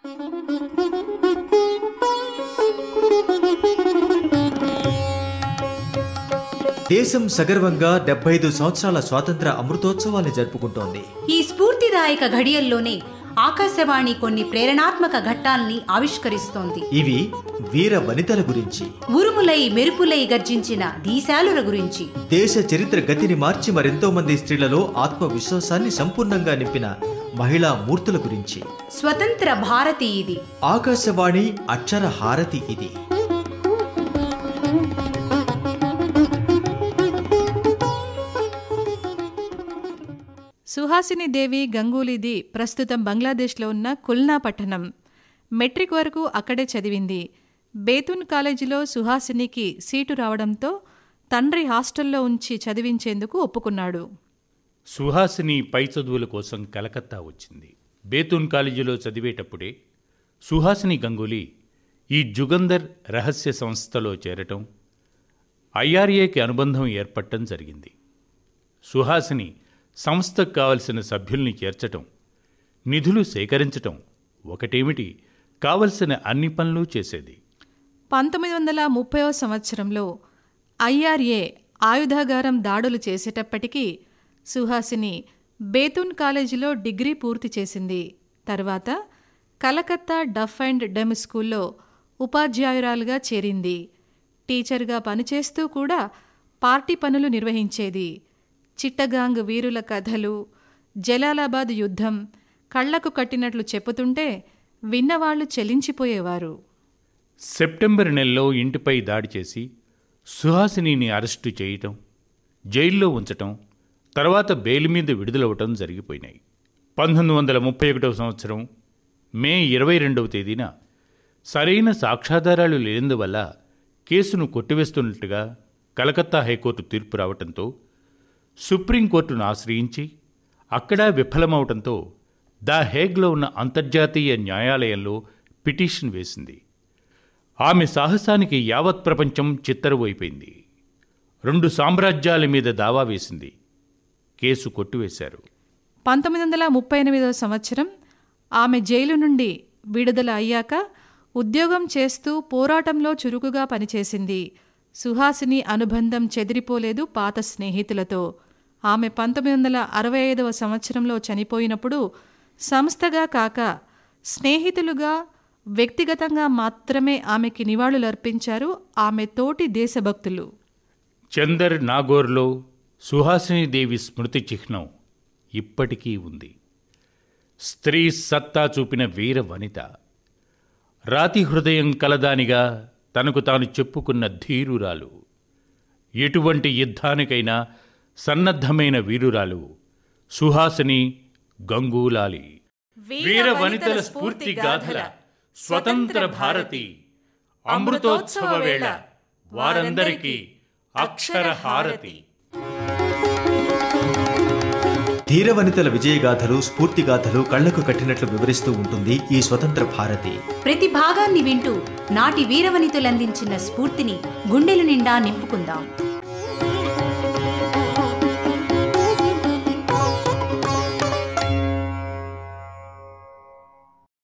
దేశం సగర్వంగా డెబ్బై ఐదు సంవత్సరాల స్వాతంత్ర అమృతోత్సవాన్ని జరుపుకుంటోంది ఈ స్ఫూర్తిదాయక ఘడియల్లోనే ఆకాశవాణి కొన్ని ప్రేరణాత్మక ఘట్టాల్ని ఆవిష్కరిస్తోంది ఇవి వీర వనితల గురించి ఉరుములై మెరుపులై గర్జించిన దీశాలుల గురించి దేశ చరిత్ర గతిని మార్చి మరెంతో మంది స్త్రీలలో ఆత్మవిశ్వాసాన్ని సంపూర్ణంగా నింపిన మహిళా మూర్తుల గురించి స్వతంత్ర భారతి ఇది ఆకాశవాణి అక్షర హారతి ఇది సుహాసిని దేవి గంగూలీది ప్రస్తుతం బంగ్లాదేశ్లో ఉన్న కుల్నా పట్టణం మెట్రిక్ వరకు అక్కడే చదివింది బేతున్ కాలేజీలో సుహాసినికి సీటు రావడంతో తండ్రి హాస్టల్లో ఉంచి చదివించేందుకు ఒప్పుకున్నాడు సుహాసిని పై చదువుల కోసం కలకత్తా వచ్చింది బేతూన్ కాలేజీలో చదివేటప్పుడే సుహాసిని గంగూలీ ఈ జుగందర్ రహస్య సంస్థలో చేరటం ఐఆర్ఏకి అనుబంధం ఏర్పడటం జరిగింది సుహాసిని సంస్థకు కావలసిన సభ్యుల్ని చేర్చటం నిధులు సేకరించటం ఒకటేమిటి కావలసిన అన్ని పనులు చేసేది పంతొమ్మిది వందల ముప్పైవ సంవత్సరంలో ఐఆర్ఏ ఆయుధాగారం దాడులు చేసేటప్పటికీ సుహాసిని బేతున్ కాలేజీలో డిగ్రీ పూర్తి చేసింది తర్వాత కలకత్తా డఫ్ అండ్ డెమ్ స్కూల్లో ఉపాధ్యాయురాలుగా చేరింది టీచర్గా పనిచేస్తూ కూడా పార్టీ పనులు నిర్వహించేది చిట్టగాంగ్ వీరుల కథలు జలాలాబాద్ యుద్ధం కళ్లకు కట్టినట్లు చెప్పుతుంటే విన్నవాళ్లు చెలించిపోయేవారు సెప్టెంబర్ నెలలో ఇంటిపై దాడి చేసి సుహాసినిని అరెస్టు చేయటం జైల్లో ఉంచటం తర్వాత బెయిల్ మీద విడుదలవ్వటం జరిగిపోయినాయి పంతొమ్మిది వందల ముప్పై ఒకటవ సంవత్సరం మే ఇరవై రెండవ తేదీన సరైన సాక్ష్యాధారాలు లేనందువల్ల కేసును కొట్టివేస్తున్నట్టుగా కలకత్తా హైకోర్టు తీర్పు రావటంతో సుప్రీంకోర్టును ఆశ్రయించి అక్కడా విఫలమవటంతో ద హేగ్లో ఉన్న అంతర్జాతీయ న్యాయాలయంలో పిటిషన్ వేసింది ఆమె సాహసానికి యావత్ ప్రపంచం చిత్తరువైపోయింది రెండు సామ్రాజ్యాల మీద దావా వేసింది కేసు కొట్టివేశారు పంతొమ్మిది వందల ముప్పై ఎనిమిదవ సంవత్సరం ఆమె జైలు నుండి విడుదల అయ్యాక ఉద్యోగం చేస్తూ పోరాటంలో చురుకుగా పనిచేసింది సుహాసిని అనుబంధం చెదిరిపోలేదు పాత స్నేహితులతో ఆమె పంతొమ్మిది వందల అరవై ఐదవ సంవత్సరంలో చనిపోయినప్పుడు సంస్థగా కాక స్నేహితులుగా వ్యక్తిగతంగా మాత్రమే ఆమెకి నివాళులర్పించారు ఆమె తోటి దేశభక్తులు చందర్ నాగోర్లో సుహాసినీదేవి స్మృతి చిహ్నం ఇప్పటికీ ఉంది స్త్రీ సత్తా చూపిన వీర వనిత రాతి హృదయం కలదానిగా తనకు తాను చెప్పుకున్న ధీరురాలు ఎటువంటి యుద్ధానికైనా సన్నద్ధమైన వీరురాలు సుహాసిని గంగూలాలి వీర వనితల స్ఫూర్తి గాథల స్వతంత్ర భారతి అమృతోత్సవ వేళ వారందరికీ అక్షర హారతి ధీర వనితల విజయగాథలు స్ఫూర్తిగాథలు కళ్లకు కట్టినట్లు వివరిస్తూ ఉంటుంది ఈ స్వతంత్ర భారతి ప్రతి భాగాన్ని వింటూ నాటి వీరవనితులందించిన స్ఫూర్తిని గుండెల నిండా నింపుకుందాం